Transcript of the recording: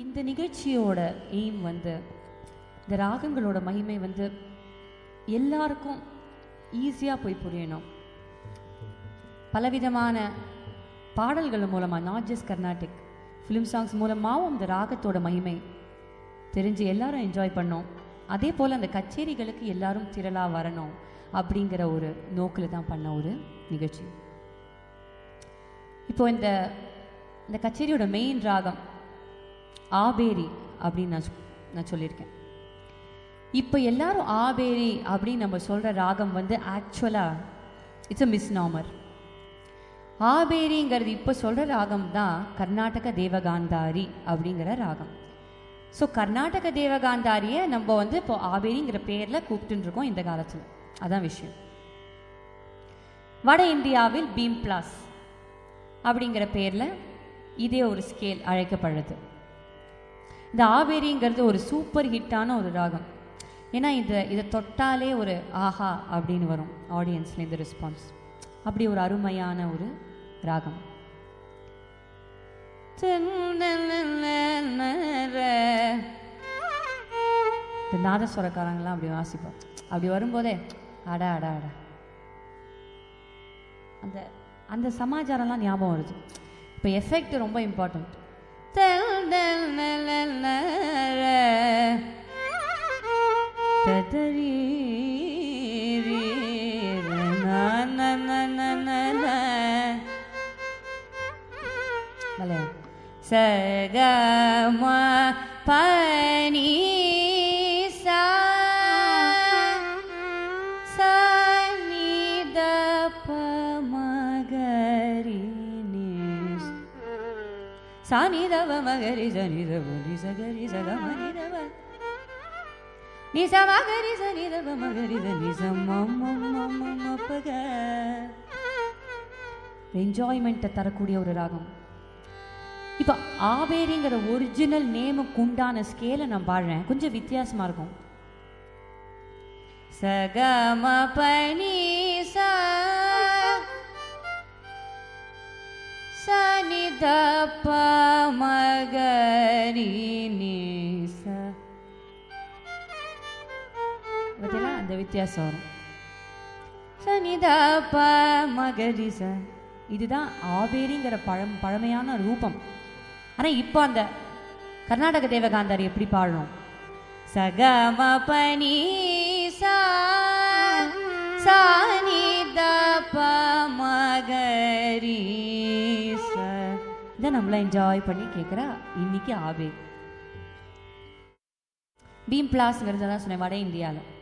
இந்த நிகழ்ச்சியோட எய்ம் வந்து இந்த ராகங்களோட மகிமை வந்து எல்லாருக்கும் ஈஸியாக போய் புரியணும் பலவிதமான பாடல்கள் மூலமாக not just Carnatic film songs மூலமாகவும் இந்த ராகத்தோட மகிமை தெரிஞ்சு எல்லாரும் என்ஜாய் பண்ணோம் அதே போல் அந்த கச்சேரிகளுக்கு எல்லாரும் திரளாக வரணும் அப்படிங்கிற ஒரு நோக்கில் தான் பண்ண ஒரு நிகழ்ச்சி இப்போ இந்த இந்த கச்சேரியோட மெயின் ராகம் ஆபேரி அப்படின்னு நான் சொ- நான் சொல்லியிருக்கேன் இப்போ எல்லாரும் ஆபேரி அப்படின்னு நம்ம சொல்கிற ராகம் வந்து ஆக்சுவலாக இட்ஸ் அ மிஸ்நாமர் ஆபேரிங்கிறது இப்போ சொல்கிற ராகம் தான் கர்நாடக தேவகாந்தாரி அப்படிங்கிற ராகம் ஸோ கர்நாடக தேவகாந்தாரியை நம்ம வந்து இப்போ ஆபேரிங்கிற பேரில் கூப்பிட்டுன்னு இருக்கோம் இந்த காலத்தில் அதான் விஷயம் வட இந்தியாவில் பீம் பிளாஸ் அப்படிங்கிற பேரில் இதே ஒரு ஸ்கேல் அழைக்கப்படுறது இந்த ஆவேரிங்கிறது ஒரு சூப்பர் ஹிட்டான ஒரு ராகம் ஏன்னா இந்த இதை தொட்டாலே ஒரு ஆஹா அப்படின்னு வரும் ஆடியன்ஸ்லேருந்து ரெஸ்பான்ஸ் அப்படி ஒரு அருமையான ஒரு ராகம் இந்த நாதஸ்வரக்காரங்களாம் அப்படி வாசிப்போம் அப்படி வரும்போதே அடா அடா அடா அந்த அந்த சமாச்சாரம்லாம் ஞாபகம் வருது இப்போ எஃபெக்ட் ரொம்ப இம்பார்ட்டண்ட் சகம பனி சா சனித பமகரி நிஸ் சானிதவ மகரி சனிதவ நிசகரி சகமனிதவ நிச மகரி சனிதவ மகரி நிச மப்பக என்ஜாய்மெண்ட்டை தரக்கூடிய ஒரு ராகம் இப்போ ஆவேரிங்கிற ஒரிஜினல் நேமுக்கு உண்டான ஸ்கேலை நான் பாடுறேன் கொஞ்சம் வித்தியாசமா இருக்கும் சகம பனி சா சனி தப்ப மகரி நீச பார்த்தீங்களா அந்த வித்தியாசம் வரும் சனி தப்ப மகரி ச இதுதான் ஆபேரிங்கிற பழம் பழமையான ரூபம் ஆனால் இப்போ அந்த கர்நாடக தேவகாந்தாரி எப்படி பாடணும் சகம பனி சா சானி தப்ப மகரி ச இதை நம்மள என்ஜாய் பண்ணி கேட்குற இன்னைக்கு ஆபே பீம் பிளாஸ்ங்கிறது தான் சொன்னேன் வட இந்தியாவில்